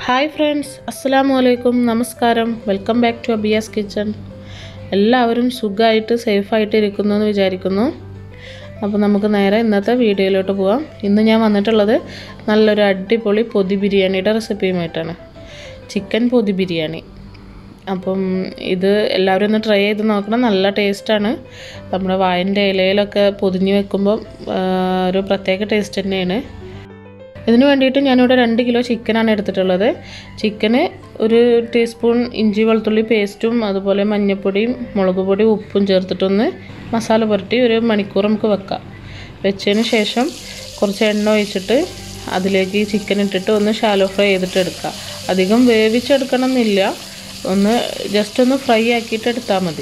hi friends അസ്സലാമു അലൈക്കും നമസ്കാരം welcome back to Abiya's kitchen എല്ലാവരും സുഖമായിട്ട് സേഫായിട്ട് ഇരിക്കുന്നു എന്ന് വിചാരിക്കുന്നു അപ്പോൾ നമുക്ക് നേരെ ഇന്നത്തെ വീഡിയോയിലോട്ട് പോവാം ഇന്ന് ഞാൻ വന്നിട്ടുള്ളത് നല്ലൊരു അടിപൊളി പൊതി ബിരിയാണിയുടെ റെസിപ്പിയുമായിട്ടാണ് ചിക്കൻ പൊതി ബിരിയാണി അപ്പം ഇത് എല്ലാവരും ഒന്ന് ട്രൈ ചെയ്ത് നോക്കണം നല്ല ടേസ്റ്റാണ് നമ്മുടെ വായൻ്റെ ഇലയിലൊക്കെ പൊതിഞ്ഞ് വെക്കുമ്പോൾ ആ, ഒരു പ്രത്യേക ടേസ്റ്റ് തന്നെയാണ് ഇതിന് വേണ്ടിയിട്ട് ഞാനിവിടെ രണ്ട് കിലോ ചിക്കനാണ് എടുത്തിട്ടുള്ളത് ചിക്കന് ഒരു ടീസ്പൂൺ ഇഞ്ചി വെളുത്തുള്ളി പേസ്റ്റും അതുപോലെ മഞ്ഞൾപ്പൊടിയും മുളക് പൊടിയും ഉപ്പും ചേർത്തിട്ടൊന്ന് മസാല പുരട്ടി ഒരു മണിക്കൂർ നമുക്ക് വെക്കാം വെച്ചതിന് ശേഷം കുറച്ച് എണ്ണ ഒഴിച്ചിട്ട് അതിലേക്ക് ഈ ചിക്കൻ ഇട്ടിട്ട് ഒന്ന് ഷാലോ ഫ്രൈ ചെയ്തിട്ട് എടുക്കുക അധികം വേവിച്ചെടുക്കണം എന്നില്ല ഒന്ന് ജസ്റ്റ് ഒന്ന് ഫ്രൈ ആക്കിയിട്ട് എടുത്താൽ മതി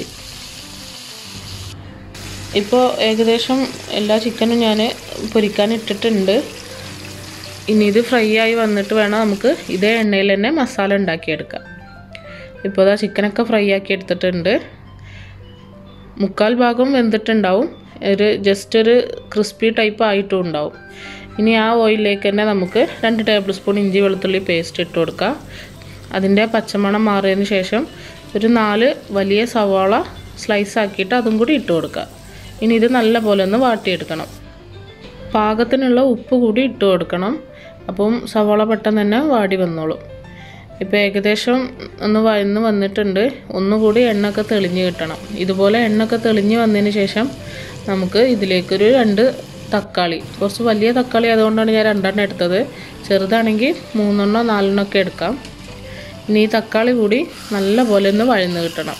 ഇപ്പോൾ ഏകദേശം എല്ലാ ചിക്കനും ഞാൻ പൊരിക്കാൻ ഇട്ടിട്ടുണ്ട് ഇനി ഇത് ഫ്രൈ ആയി വന്നിട്ട് വേണം നമുക്ക് ഇതേ എണ്ണയിൽ തന്നെ മസാല ഉണ്ടാക്കിയെടുക്കാം ഇപ്പോൾ ഇതാ ചിക്കനൊക്കെ ഫ്രൈ ആക്കി എടുത്തിട്ടുണ്ട് മുക്കാൽ ഭാഗം വെന്തിട്ടുണ്ടാവും ഒരു ജസ്റ്റ് ഒരു ക്രിസ്പി ടൈപ്പ് ആയിട്ടും ഉണ്ടാവും ഇനി ആ ഓയിലിലേക്ക് തന്നെ നമുക്ക് രണ്ട് ടേബിൾ സ്പൂൺ ഇഞ്ചി വെളുത്തുള്ളി പേസ്റ്റ് ഇട്ട് കൊടുക്കാം അതിൻ്റെ പച്ചമണം മാറിയതിന് ശേഷം ഒരു നാല് വലിയ സവാള സ്ലൈസ് ആക്കിയിട്ട് അതും കൂടി ഇട്ട് കൊടുക്കുക ഇനി ഇത് നല്ല പോലെ ഒന്ന് വാട്ടിയെടുക്കണം പാകത്തിനുള്ള ഉപ്പ് കൂടി ഇട്ട് കൊടുക്കണം അപ്പം സവാള പെട്ടെന്ന് തന്നെ വാടി വന്നോളും ഇപ്പോൾ ഏകദേശം ഒന്ന് വഴന്ന് വന്നിട്ടുണ്ട് ഒന്നുകൂടി എണ്ണയൊക്കെ തെളിഞ്ഞ് കിട്ടണം ഇതുപോലെ എണ്ണയൊക്കെ തെളിഞ്ഞ് വന്നതിന് ശേഷം നമുക്ക് ഇതിലേക്കൊരു രണ്ട് തക്കാളി കുറച്ച് വലിയ തക്കാളി അതുകൊണ്ടാണ് ഞാൻ രണ്ടെണ്ണം എടുത്തത് ചെറുതാണെങ്കിൽ മൂന്നെണ്ണോ നാലെണ്ണോ ഒക്കെ എടുക്കാം ഇനി ഈ തക്കാളി കൂടി നല്ല പോലെ ഒന്ന് വഴന്ന് കിട്ടണം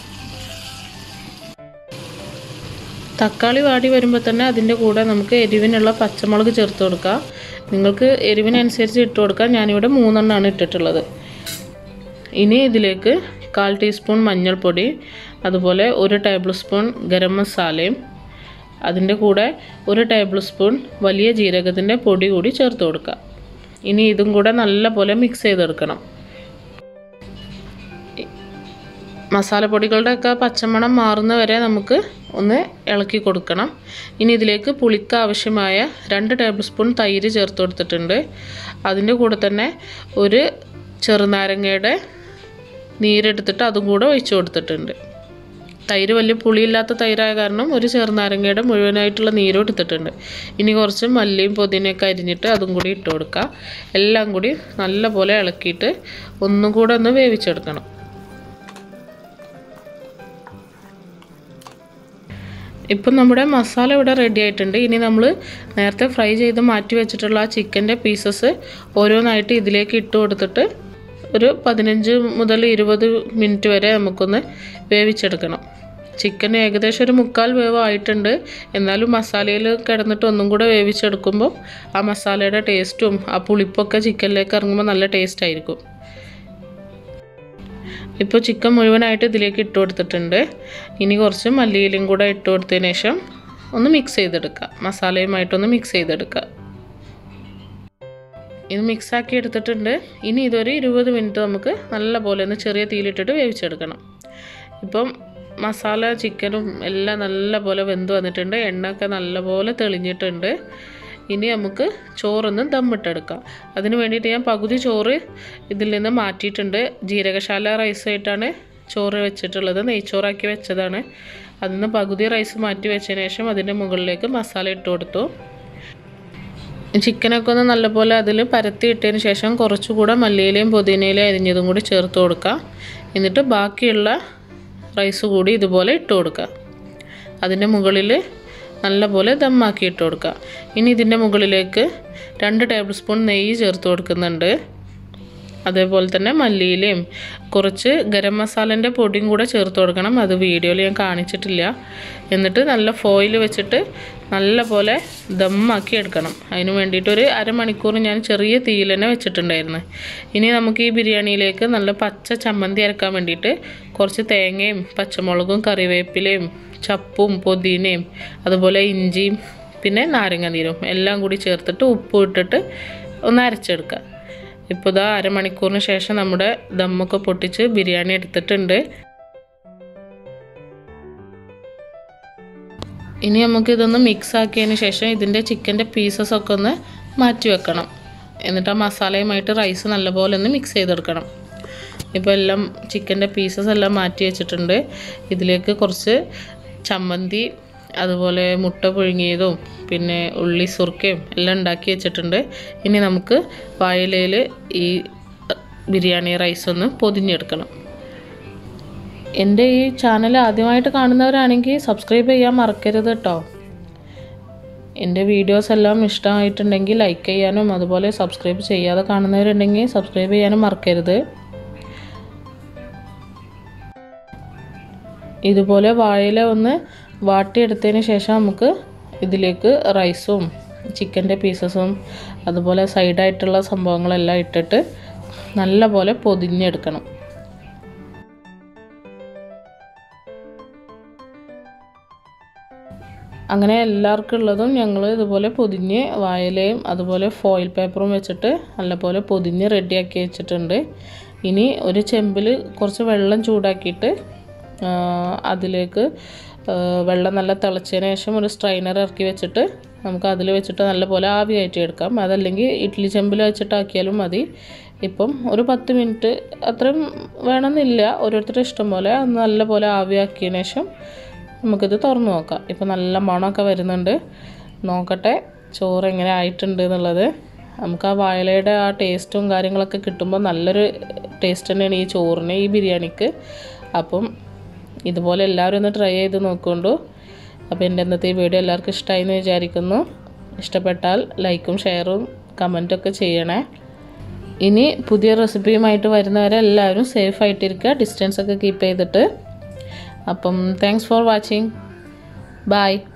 തക്കാളി വാടി വരുമ്പോൾ തന്നെ അതിൻ്റെ കൂടെ നമുക്ക് എരിവിനുള്ള പച്ചമുളക് ചേർത്ത് കൊടുക്കാം നിങ്ങൾക്ക് എരിവിനനുസരിച്ച് ഇട്ട് കൊടുക്കാം ഞാനിവിടെ മൂന്നെണ്ണമാണ് ഇട്ടിട്ടുള്ളത് ഇനി ഇതിലേക്ക് കാൽ ടീസ്പൂൺ മഞ്ഞൾപ്പൊടി അതുപോലെ ഒരു ടേബിൾ സ്പൂൺ ഗരം മസാലയും അതിൻ്റെ കൂടെ ഒരു ടേബിൾ സ്പൂൺ വലിയ ജീരകത്തിൻ്റെ പൊടി കൂടി ചേർത്ത് കൊടുക്കുക ഇനി ഇതും കൂടെ നല്ലപോലെ മിക്സ് ചെയ്തെടുക്കണം മസാലപ്പൊടികളുടെ ഒക്കെ പച്ചമണം മാറുന്ന വരെ നമുക്ക് ഒന്ന് ഇളക്കി കൊടുക്കണം ഇനി ഇതിലേക്ക് പുളിക്ക് ആവശ്യമായ രണ്ട് ടേബിൾ സ്പൂൺ തൈര് ചേർത്ത് കൊടുത്തിട്ടുണ്ട് അതിൻ്റെ കൂടെ തന്നെ ഒരു ചെറുനാരങ്ങയുടെ നീരെടുത്തിട്ട് അതും കൂടെ ഒഴിച്ചു കൊടുത്തിട്ടുണ്ട് തൈര് വലിയ പുളിയില്ലാത്ത തൈരായ കാരണം ഒരു ചെറുനാരങ്ങയുടെ മുഴുവനായിട്ടുള്ള നീരും എടുത്തിട്ടുണ്ട് ഇനി കുറച്ച് മല്ലിയും പുതിനയൊക്കെ അരിഞ്ഞിട്ട് അതും കൂടി ഇട്ട് കൊടുക്കുക എല്ലാം കൂടി നല്ലപോലെ ഇളക്കിയിട്ട് ഒന്നും കൂടെ ഒന്ന് വേവിച്ചെടുക്കണം ഇപ്പം നമ്മുടെ മസാല ഇവിടെ റെഡി ആയിട്ടുണ്ട് ഇനി നമ്മൾ നേരത്തെ ഫ്രൈ ചെയ്ത് മാറ്റി വെച്ചിട്ടുള്ള ആ ചിക്കൻ്റെ പീസസ് ഓരോന്നായിട്ട് ഇതിലേക്ക് ഇട്ട് കൊടുത്തിട്ട് ഒരു പതിനഞ്ച് മുതൽ ഇരുപത് മിനിറ്റ് വരെ നമുക്കൊന്ന് വേവിച്ചെടുക്കണം ചിക്കൻ ഏകദേശം ഒരു മുക്കാൽ വേവ് ആയിട്ടുണ്ട് എന്നാലും മസാലയിൽ കിടന്നിട്ട് ഒന്നും കൂടെ വേവിച്ചെടുക്കുമ്പോൾ ആ മസാലയുടെ ടേസ്റ്റും ആ പുളിപ്പൊക്കെ ചിക്കനിലേക്ക് ഇറങ്ങുമ്പോൾ നല്ല ടേസ്റ്റ് ആയിരിക്കും ഇപ്പോൾ ചിക്കൻ മുഴുവനായിട്ട് ഇതിലേക്ക് ഇട്ട് കൊടുത്തിട്ടുണ്ട് ഇനി കുറച്ച് മല്ലിയിലും കൂടെ ഇട്ട് കൊടുത്തതിന് ശേഷം ഒന്ന് മിക്സ് ചെയ്തെടുക്കുക മസാലയുമായിട്ടൊന്ന് മിക്സ് ചെയ്തെടുക്കുക ഇത് മിക്സാക്കി എടുത്തിട്ടുണ്ട് ഇനി ഇതൊരു ഇരുപത് മിനിറ്റ് നമുക്ക് നല്ല പോലെ ഒന്ന് ചെറിയ തീയിലിട്ടിട്ട് വേവിച്ചെടുക്കണം ഇപ്പം മസാല ചിക്കനും എല്ലാം നല്ല പോലെ വെന്ത് വന്നിട്ടുണ്ട് എണ്ണയൊക്കെ നല്ലപോലെ തെളിഞ്ഞിട്ടുണ്ട് ഇനി നമുക്ക് ചോറൊന്ന് ദമ്മിട്ടെടുക്കാം അതിന് വേണ്ടിയിട്ട് ഞാൻ പകുതി ചോറ് ഇതിൽ നിന്ന് മാറ്റിയിട്ടുണ്ട് ജീരകശാല റൈസായിട്ടാണ് ചോറ് വെച്ചിട്ടുള്ളത് നെയ്ച്ചോറാക്കി വെച്ചതാണ് അതിൽ നിന്ന് പകുതി റൈസ് മാറ്റി വെച്ചതിന് ശേഷം അതിൻ്റെ മുകളിലേക്ക് മസാല ഇട്ട് കൊടുത്തു ചിക്കനൊക്കെ ഒന്ന് നല്ലപോലെ അതിൽ പരത്തി ഇട്ടതിന് ശേഷം കുറച്ചുകൂടെ മല്ലിയിലയും പുതിനയിലയും അരിഞ്ഞതും കൂടി ചേർത്ത് കൊടുക്കുക എന്നിട്ട് ബാക്കിയുള്ള റൈസ് കൂടി ഇതുപോലെ ഇട്ട് കൊടുക്കുക അതിൻ്റെ മുകളിൽ നല്ലപോലെ ദമ്മാക്കി ഇട്ട് കൊടുക്കുക ഇനി ഇതിൻ്റെ മുകളിലേക്ക് രണ്ട് ടേബിൾ സ്പൂൺ നെയ്യ് ചേർത്ത് കൊടുക്കുന്നുണ്ട് അതേപോലെ തന്നെ മല്ലിയിലയും കുറച്ച് ഗരം മസാലൻ്റെ പൊടിയും കൂടെ ചേർത്ത് കൊടുക്കണം അത് വീഡിയോയിൽ ഞാൻ കാണിച്ചിട്ടില്ല എന്നിട്ട് നല്ല ഫോയിൽ വെച്ചിട്ട് നല്ല പോലെ ദമ്മാക്കി എടുക്കണം അതിന് വേണ്ടിയിട്ട് ഒരു അരമണിക്കൂർ ഞാൻ ചെറിയ തീയിൽ തന്നെ വെച്ചിട്ടുണ്ടായിരുന്നു ഇനി നമുക്ക് ഈ ബിരിയാണിയിലേക്ക് നല്ല പച്ച ചമ്മന്തി അരക്കാൻ വേണ്ടിയിട്ട് കുറച്ച് തേങ്ങയും പച്ചമുളകും കറിവേപ്പിലയും ചപ്പും പുതിനയും അതുപോലെ ഇഞ്ചിയും പിന്നെ നാരങ്ങ നീരും എല്ലാം കൂടി ചേർത്തിട്ട് ഉപ്പും ഇട്ടിട്ട് ഒന്ന് അരച്ചെടുക്കുക ഇപ്പോൾ ഇതാ അരമണിക്കൂറിന് ശേഷം നമ്മുടെ ദമ്മൊക്കെ പൊട്ടിച്ച് ബിരിയാണി എടുത്തിട്ടുണ്ട് ഇനി നമുക്ക് ഇതൊന്ന് മിക്സ് ആക്കിയതിന് ശേഷം ഇതിൻ്റെ ചിക്കൻ്റെ പീസസ് ഒക്കെ ഒന്ന് മാറ്റി വെക്കണം എന്നിട്ട് ആ മസാലയുമായിട്ട് റൈസ് നല്ലപോലെ ഒന്ന് മിക്സ് ചെയ്തെടുക്കണം ഇപ്പോൾ എല്ലാം ചിക്കൻ്റെ പീസസ് എല്ലാം മാറ്റി വെച്ചിട്ടുണ്ട് ഇതിലേക്ക് കുറച്ച് ചമ്മന്തി അതുപോലെ മുട്ട പുഴുങ്ങിയതും പിന്നെ ഉള്ളി സുർക്കയും എല്ലാം ഉണ്ടാക്കി വെച്ചിട്ടുണ്ട് ഇനി നമുക്ക് വായിലയിൽ ഈ ബിരിയാണി റൈസ് ഒന്ന് പൊതിഞ്ഞെടുക്കണം എൻ്റെ ഈ ചാനൽ ആദ്യമായിട്ട് കാണുന്നവരാണെങ്കിൽ സബ്സ്ക്രൈബ് ചെയ്യാൻ മറക്കരുത് കേട്ടോ എൻ്റെ വീഡിയോസ് എല്ലാം ഇഷ്ടമായിട്ടുണ്ടെങ്കിൽ ലൈക്ക് ചെയ്യാനും അതുപോലെ സബ്സ്ക്രൈബ് ചെയ്യാതെ കാണുന്നവരുണ്ടെങ്കിൽ സബ്സ്ക്രൈബ് ചെയ്യാനും മറക്കരുത് ഇതുപോലെ വാഴയില ഒന്ന് വാട്ടിയെടുത്തതിന് ശേഷം നമുക്ക് ഇതിലേക്ക് റൈസും ചിക്കൻ്റെ പീസസും അതുപോലെ സൈഡായിട്ടുള്ള സംഭവങ്ങളെല്ലാം ഇട്ടിട്ട് നല്ലപോലെ പൊതിഞ്ഞെടുക്കണം അങ്ങനെ എല്ലാവർക്കും ഉള്ളതും ഞങ്ങൾ ഇതുപോലെ പൊതിഞ്ഞ് വായലയും അതുപോലെ ഫോയിൽ പേപ്പറും വെച്ചിട്ട് നല്ലപോലെ പൊതിഞ്ഞ് റെഡിയാക്കി വെച്ചിട്ടുണ്ട് ഇനി ഒരു ചെമ്പിൽ കുറച്ച് വെള്ളം ചൂടാക്കിയിട്ട് അതിലേക്ക് വെള്ളം നല്ല തിളച്ചതിന് ശേഷം ഒരു സ്ട്രൈനർ ഇറക്കി വെച്ചിട്ട് നമുക്ക് അതിൽ വെച്ചിട്ട് നല്ലപോലെ ആവി കയറ്റി എടുക്കാം അതല്ലെങ്കിൽ ഇഡ്ഡലി ചെമ്പിൽ വെച്ചിട്ടാക്കിയാലും മതി ഇപ്പം ഒരു പത്ത് മിനിറ്റ് അത്രയും വേണമെന്നില്ല ഓരോരുത്തരുടെ ഇഷ്ടം പോലെ നല്ലപോലെ ആവിയാക്കിയതിന് ശേഷം നമുക്കിത് തുറന്ന് നോക്കാം ഇപ്പം നല്ല മണമൊക്കെ വരുന്നുണ്ട് നോക്കട്ടെ ചോറ് എങ്ങനെ ആയിട്ടുണ്ട് എന്നുള്ളത് നമുക്ക് ആ വാഴയുടെ ആ ടേസ്റ്റും കാര്യങ്ങളൊക്കെ കിട്ടുമ്പോൾ നല്ലൊരു ടേസ്റ്റ് തന്നെയാണ് ഈ ചോറിന് ഈ ബിരിയാണിക്ക് അപ്പം ഇതുപോലെ എല്ലാവരും ഒന്ന് ട്രൈ ചെയ്ത് നോക്കുകൊണ്ടു അപ്പോൾ എൻ്റെ ഇന്നത്തെ ഈ വീഡിയോ എല്ലാവർക്കും ഇഷ്ടമായി എന്ന് വിചാരിക്കുന്നു ഇഷ്ടപ്പെട്ടാൽ ലൈക്കും ഷെയറും കമൻറ്റൊക്കെ ചെയ്യണേ ഇനി പുതിയ റെസിപ്പിയുമായിട്ട് വരുന്നവരെ എല്ലാവരും സേഫ് ആയിട്ടിരിക്കുക ഡിസ്റ്റൻസ് ഒക്കെ കീപ്പ് ചെയ്തിട്ട് അപ്പം താങ്ക്സ് ഫോർ വാച്ചിങ് ബൈ